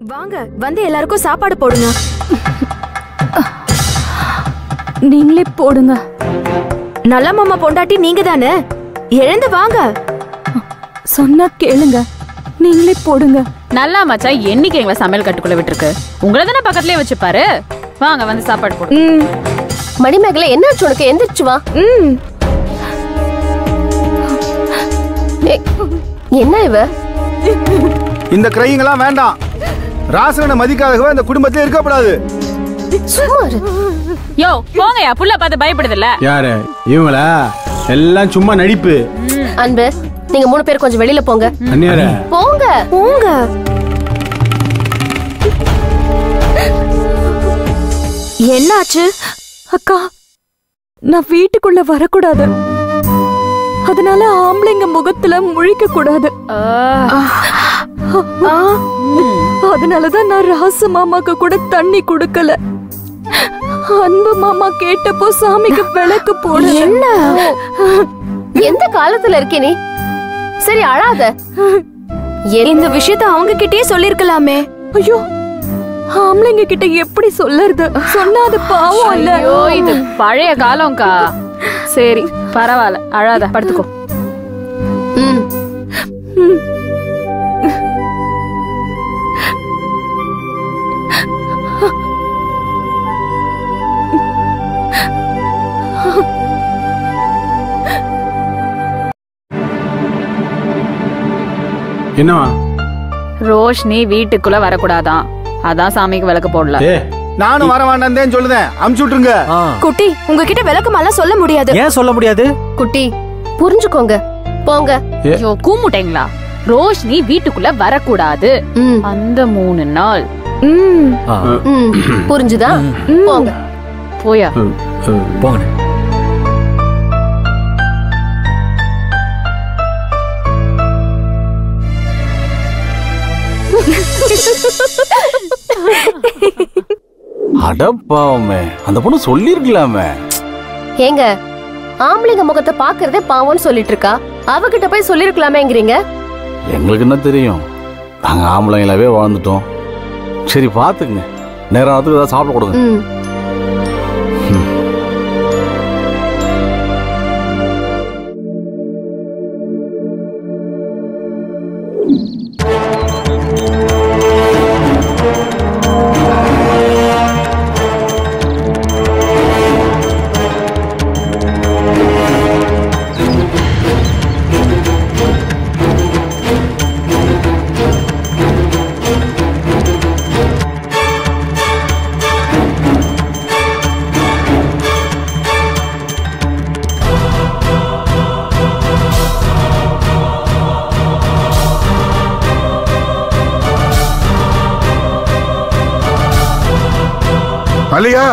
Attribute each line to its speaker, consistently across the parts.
Speaker 1: வாங்க வந்து எல்லாருக்கும் சாப்பாடு போடுங்க
Speaker 2: நீங்களே போடுங்க
Speaker 1: நல்ல மாமா பொண்டாட்டி நீங்க தானே எழுந்து வாங்க
Speaker 2: சொன்னா கேளுங்க நீங்களே போடுங்க
Speaker 3: நல்லா மச்சான் என்னைக்கு எங்களை சமையல் கட்டுக்குள்ள விட்டுருக்கு உங்களை தானே பக்கத்துலயே வச்சுப்பாரு வாங்க வந்து சாப்பாடு போடு
Speaker 1: ம்
Speaker 4: மணிமேகலை என்னாச்சு உனக்கு எந்திரிச்சு வா
Speaker 1: ம்
Speaker 4: ஏய், என்ன இவ
Speaker 5: இந்த கிரைங்கெல்லாம் வேண்டாம் ராசகனை மதிக்காதவங்க இந்த குடும்பத்திலே இருக்கக்கூடாது
Speaker 4: சும்மா இரு.
Speaker 3: யோ போங்கயா புள்ள பார்த்து பயப்படுதுல்ல
Speaker 5: யாரு இவங்களா எல்லாம் சும்மா நடிப்பு
Speaker 4: அன்பு நீங்க மூணு பேர் கொஞ்சம் வெளியில போங்க
Speaker 5: அந்நியார
Speaker 4: போங்க
Speaker 1: போங்க என்னாச்சு
Speaker 2: அக்கா நான் வீட்டுக்குள்ள வரக்கூடாது அதனால ஆம்பளைங்க முகத்துல முழிக்க கூடாது
Speaker 1: ஆ,
Speaker 2: அதனாலதான் நான் ராசு மாமாக்கு கூட தண்ணி கொடுக்கல அன்பு மாமா கேட்டப்போ சாமிக்கு விளக்கு போட
Speaker 1: என்ன
Speaker 4: எந்த காலத்துல இருக்கே நீ சரி அழாத என்-
Speaker 1: இந்த விஷயத்த அவங்க கிட்டயே சொல்லிருக்கலாமே
Speaker 2: ஐயோ ஆம்பளைங்க கிட்ட எப்படி சொல்லறது சொன்னா அது பாவம் இல்ல
Speaker 3: ஐயோ இது பழைய காலம்க்கா சரி பரவாயில்ல அழாத படுத்துக்கோ
Speaker 4: ம்.
Speaker 5: என்னவா
Speaker 3: ரோஷினி வீட்டுக்குள்ள வரக்கூடாதான் அதான் சாமிக்கு விளக்கு போடல
Speaker 5: ஏ நானும் வர வேண்டாம் சொல்லுதேன் அமுச்சு விட்டுருங்க
Speaker 6: ஆ.
Speaker 1: குட்டி உங்ககிட்ட விளக்கமாலாம் சொல்ல முடியாது
Speaker 6: ஏன் சொல்ல முடியாது
Speaker 4: குட்டி புரிஞ்சுக்கோங்க போங்க
Speaker 3: ஐயோ கூமுட்டேங்களா ரோஷினி வீட்டுக்குள்ள வரக்கூடாது
Speaker 4: ம்,
Speaker 3: அந்த மூணு நாள்
Speaker 1: ம்
Speaker 6: ஆ,
Speaker 4: ம். புரிஞ்சுதா போங்க
Speaker 3: போயா
Speaker 6: போங்கண்ணே
Speaker 7: அடப்பாவமே அந்த பொண்ணு சொல்லிருக்கலாமே
Speaker 4: ஏங்க ஆம்பளைங்க முகத்தை பாக்குறதே பாவம்னு சொல்லிட்டு இருக்கா அவகிட்ட போய் சொல்லிருக்கலாமேங்கிறீங்க
Speaker 7: எங்களுக்கு என்ன தெரியும் நாங்க ஆம்பளைங்களாவே வாழ்ந்துட்டோம் சரி பாத்துக்குங்க நேரத்துக்கு ஏதாவது சாப்பிட கொடுங்க
Speaker 4: ம்
Speaker 8: மல்லிகா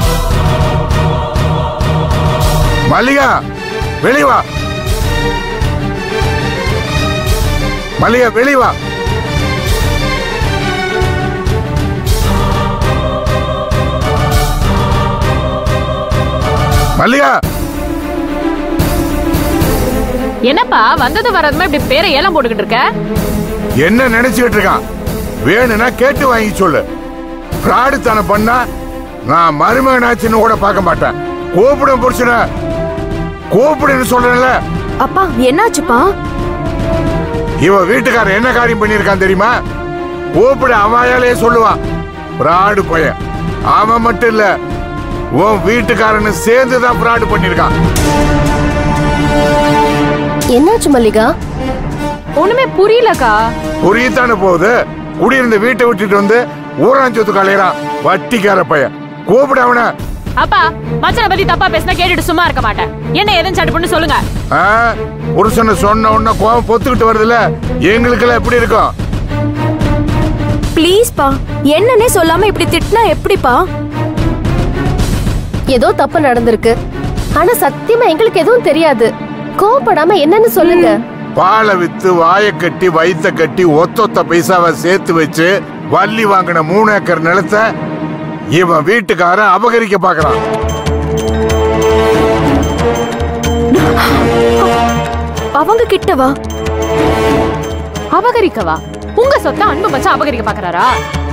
Speaker 8: மல்லிகா வெளிய வா மல்லிகா வெளிய வா மல்லிகா
Speaker 3: என்னப்பா வந்தது வரதுமே இப்படி பேரை ஏலம் போட்டுக்கிட்டு இருக்க
Speaker 8: என்ன நினைச்சுக்கிட்டு இருக்கான் வேணும்னா கேட்டு வாங்கி சொல்லு பிராடுத்தனம் பண்ணா நான் மருமகனாச்சுன்னு கூட பார்க்க மாட்டேன் கூப்பிட புருஷன கூப்பிடுன்னு சொல்றேன்ல
Speaker 1: அப்பா என்னாச்சுப்பா
Speaker 8: இவ வீட்டுக்காரர் என்ன காரியம் பண்ணிருக்கான் தெரியுமா கூப்பிட அவாயாலே சொல்லுவான் பிராடு பையன் அவன் மட்டும் இல்ல உன் வீட்டுக்காரனு சேர்ந்து தான் பிராடு பண்ணிருக்கான்
Speaker 4: என்னாச்சு மல்லிகா
Speaker 3: ஒண்ணுமே புரியலக்கா
Speaker 8: புரியத்தானே போகுது குடியிருந்த வீட்டை விட்டுட்டு வந்து ஊராஞ்சொத்து கலையறான் வட்டிக்கார பையன் கூப்பிட அவன
Speaker 3: அப்பா மச்சனை பத்தி தப்பா பேசினா கேட்டுட்டு சும்மா இருக்க மாட்டேன் என்ன எதுன்னு சட்டுப்புன்னு சொல்லுங்க
Speaker 8: ஆ? புருஷனை சொன்ன உடனே கோவம் பொத்துக்கிட்டு வருதுல்ல எங்களுக்கெல்லாம் எப்படி இருக்கும்
Speaker 1: ப்ளீஸ்ப்பா என்னன்னே சொல்லாம இப்படி திட்டினா எப்படிப்பா
Speaker 4: ஏதோ தப்பு நடந்திருக்கு ஆனா சத்தியமா எங்களுக்கு எதுவும் தெரியாது கோவப்படாம என்னன்னு சொல்லுங்க
Speaker 8: பாலை வித்து வாயை கட்டி வயித்த கட்டி ஒத்தொத்த பைசாவை சேர்த்து வச்சு வள்ளி வாங்கின மூணு ஏக்கர் நிலத்தை இவன் வீட்டுக்காரன் அபகரிக்க பாக்குறான்
Speaker 1: அவங்க கிட்டவா
Speaker 3: அபகரிக்கவா உங்க சொத்தை அன்பு மச்சான் அபகரிக்க பாக்குறாரா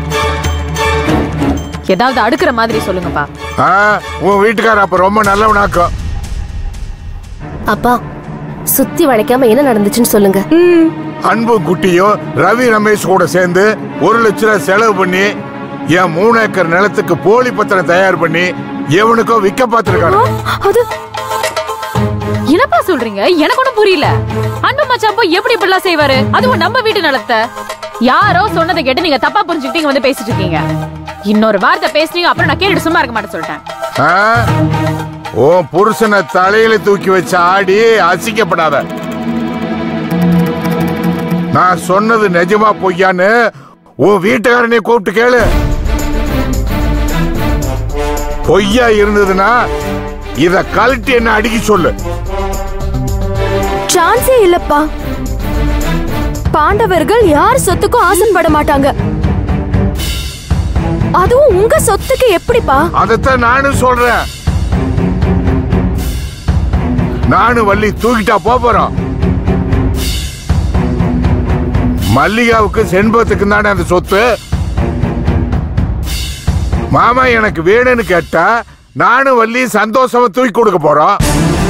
Speaker 3: ஏதாவது அடுக்குற மாதிரி சொல்லுங்கப்பா
Speaker 8: ஆ, உன் வீட்டுக்கார அப்ப ரொம்ப நல்லவனாக்கும்
Speaker 4: அப்பா சுத்தி வளைக்காம என்ன நடந்துச்சுன்னு சொல்லுங்க
Speaker 8: அன்பு குட்டியும் ரவி ரமேஷ் கூட சேர்ந்து ஒரு லட்ச ரூபாய் செலவு பண்ணி என் மூணு ஏக்கர் நிலத்துக்கு போலி பத்திரம் தயார் பண்ணி எவனுக்கோ விற்க பார்த்திருக்கானு
Speaker 2: அது
Speaker 3: என்னப்பா சொல்றீங்க எனக்கு ஒண்ணும் புரியல அன்பு மச்சான் போய் எப்படி இப்படிலாம் செய்வாரு அதுவும் நம்ம வீட்டு நிலத்தை யாரோ சொன்னதை கேட்டு நீங்க தப்பா புரிஞ்சுக்கிட்டு இங்க வந்து பேசிட்டு இருக்கீங்க இன்னொரு வார்த்தை பேசுனீங்க அப்புறம் நான் கேட்டுட்டு சும்மா இருக்க மாட்டேன் சொல்லிட்டேன்
Speaker 8: ஆ? உன் புருஷனை தலையில தூக்கி வச்ச ஆடி அசிக்கப்படாத நான் சொன்னது நிஜமா பொய்யான்னு உன் வீட்டுக்காரனை கூப்பிட்டு கேளு பொய்யா இருந்ததுன்னா இத கழட்டி என்ன அடிக்க சொல்லு
Speaker 2: சான்ஸே இல்லப்பா பாண்டவர்கள் யார் சொத்துக்கும் ஆசைப்பட மாட்டாங்க அதுவும் உங்க சொத்துக்கு எப்படிப்பா
Speaker 8: அதைத்தான் நானும் சொல்றேன் நானும் வள்ளி தூக்கிட்டா போப் போறோம் மல்லிகாவுக்கு செண்பகத்துக்கு தானே அந்த சொத்து மாமா எனக்கு வேணும்னு கேட்டா நானும் வள்ளி சந்தோஷமா தூக்கி கொடுக்க போறோம்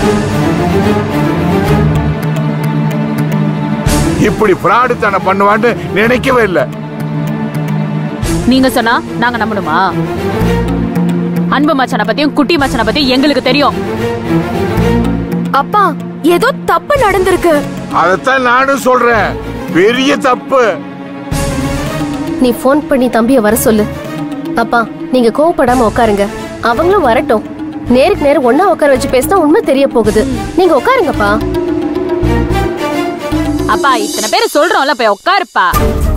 Speaker 8: இப்படி ஃப்ராடு தானே பண்ணுவான்னு நினைக்கவே இல்லை
Speaker 3: நீங்க சொன்னா நாங்க நம்பணுமா அன்பு மச்சானை பத்தியும் குட்டி மச்சானை பத்தியும் எங்களுக்கு தெரியும்
Speaker 2: அப்பா ஏதோ தப்பு நடந்திருக்கு
Speaker 8: அதைத்தான் நானும் சொல்றேன் பெரிய தப்பு
Speaker 4: நீ ஃபோன் பண்ணி தம்பிய வர சொல்லு அப்பா நீங்க கோவப்படாம உட்காருங்க அவங்களும் வரட்டும் நேருக்கு நேரம் ஒண்ணா உட்கார வச்சு பேசினா உண்மை தெரிய போகுது நீங்க உட்காருங்கப்பா
Speaker 3: அப்பா இத்தனை பேர் சொல்றோம்ல போய் உட்காருப்பா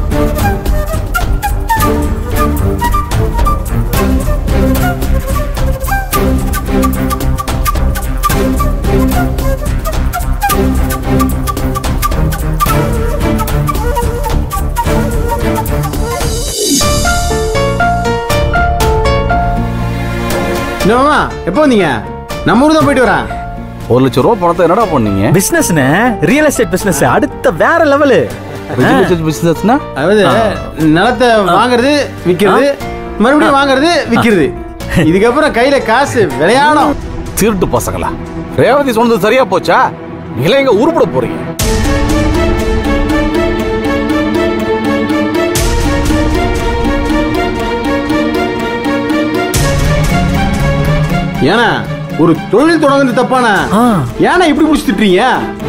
Speaker 5: என்னம்மா எப்போ வந்தீங்க நம்ம ஊர் தான் போயிட்டு வரேன்
Speaker 7: ஒரு லட்சம் ரூபா பணத்தை என்னடா பண்ணீங்க
Speaker 6: பிசினஸ்னே ரியல் எஸ்டேட் பிசினஸ் அடுத்த வேற லெவலு
Speaker 7: பிசினஸ்னா
Speaker 5: அதாவது நிலத்தை வாங்குறது விக்கிறது மறுபடியும் வாங்குறது விக்கிறது இதுக்கப்புறம் கையில காசு விளையாடும்
Speaker 7: திருட்டு பசங்களா ரேவதி சொன்னது சரியா போச்சா நீங்களே எங்க உருப்பட போறீங்க
Speaker 5: ஏன்னா ஒரு தொழில் தொடங்குறது தப்பானா
Speaker 6: ஆ.
Speaker 5: ஏன்னா இப்படி முடிச்சுட்டுறீங்க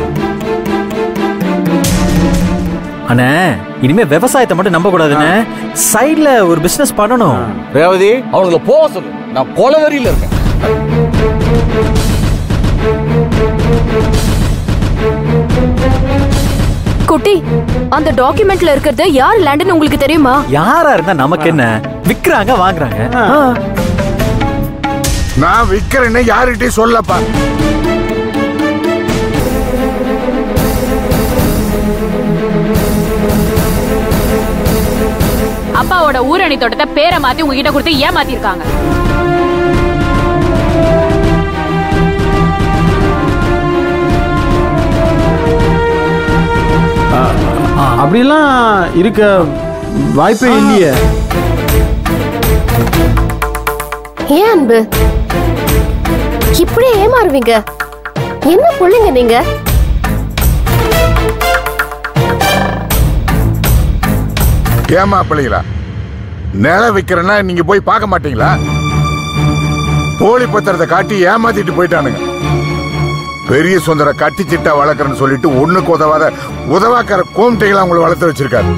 Speaker 6: அண்ணே இனிமே விவசாயத்தை மட்டும் நம்ப கூடாதுண்ணே சைடுல ஒரு பிசினஸ் பண்ணணும்
Speaker 7: ரேவதி அவங்கள போக சொல்லு நான் கொலவெறியில இருக்கேன்
Speaker 2: குட்டி அந்த டாக்குமெண்ட்ல இருக்கிறது யார் லேண்டுன்னு உங்களுக்கு தெரியுமா
Speaker 6: யாரா இருந்தா நமக்கு என்ன விக்கிறாங்க வாங்குறாங்க ஆ.
Speaker 8: நான் விக்கிறேன்னு யாருகிட்டயும் சொல்லப்பா
Speaker 3: அப்பாவோட ஊரணி தோட்டத்தை பேரை மாத்தி உங்ககிட்ட கொடுத்து ஏமாத்திருக்காங்க
Speaker 5: அப்படிலாம் இருக்க வாய்ப்பே இல்லையே
Speaker 4: ஏன் அன்பு இப்படியே ஏமாறுவீங்க என்ன புள்ளைங்க நீங்க
Speaker 8: ஏமா பிள்ளைங்களா நிலம் விக்கிறேன்னா நீங்க போய் பார்க்க மாட்டீங்களா போலி பத்திரத்தை காட்டி ஏமாத்திட்டு போயிட்டானுங்க பெரிய சுந்தர கட்டி சிட்டா வளர்க்குறேன்னு சொல்லிட்டு ஒண்ணுக்கு உதவாத உதவாக்கிற கோம்டைகளை அவங்களை வளர்த்து வச்சிருக்காரு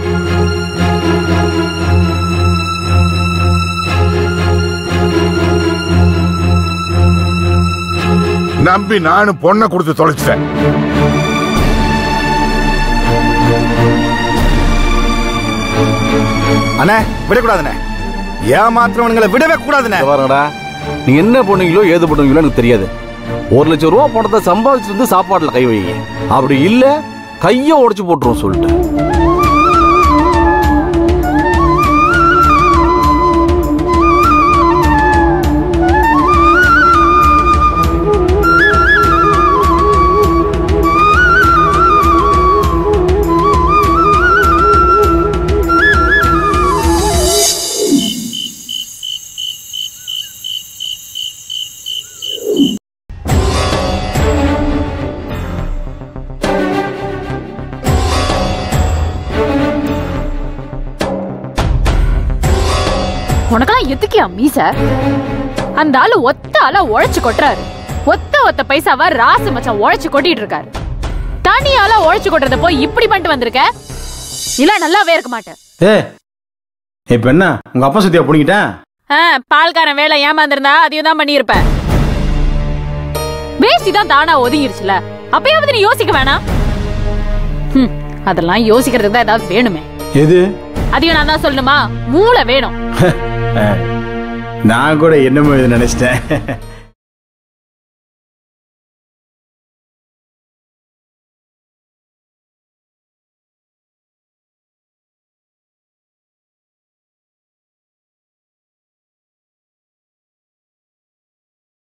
Speaker 8: நம்பி நானும் பொண்ணை கொடுத்து தொலைச்சிட்டேன்
Speaker 5: அண்ணே விடக்கூடாதுண்ணே ஏமாத்துறவனுங்களை விடவே கூடாதுண்ணே
Speaker 7: இங்க பாருங்கடா நீங்க என்ன பண்ணுவீங்களோ ஏது பண்ணுவீங்களோ எனக்கு தெரியாது ஒரு லட்சம் ரூபா பணத்தை சம்பாதிச்சுட்டு வந்து சாப்பாட்டுல கை வைங்க அப்படி இல்ல கைய உடைச்சு போட்டுரும் சொல்லிட்டு
Speaker 3: உனக்கெல்லாம் எதுக்கியா மீச அந்த ஆளு ஒத்த ஆளா உழைச்சு கொட்டுறாரு ஒத்த ஒத்த பைசாவா ராசு மச்சான் உழைச்சு கொட்டிட்டு இருக்காரு தனி ஆளா உழைச்சு கொட்டுறத போய் இப்படி பண்ணிட்டு வந்திருக்க இல்ல நல்லாவே இருக்க மாட்டேன்
Speaker 5: ஏ இப்ப என்ன உங்க அப்பா சுத்தியா பிடிக்கிட்டேன்
Speaker 3: ஆ, பால்காரன் வேலை ஏமாந்திருந்தா அதையும் தான் பண்ணியிருப்பேன் வேஷ்டி தான் தானா ஒதுங்கிருச்சுல அப்பயாவது நீ யோசிக்க வேணாம் ஹம், அதெல்லாம் யோசிக்கிறதுக்கு தான் ஏதாவது வேணுமே
Speaker 5: எது
Speaker 3: அதையும் நான் தான் சொல்லணுமா மூளை வேணும்
Speaker 5: நான் கூட என்னமோ இது நினைச்சிட்டேன்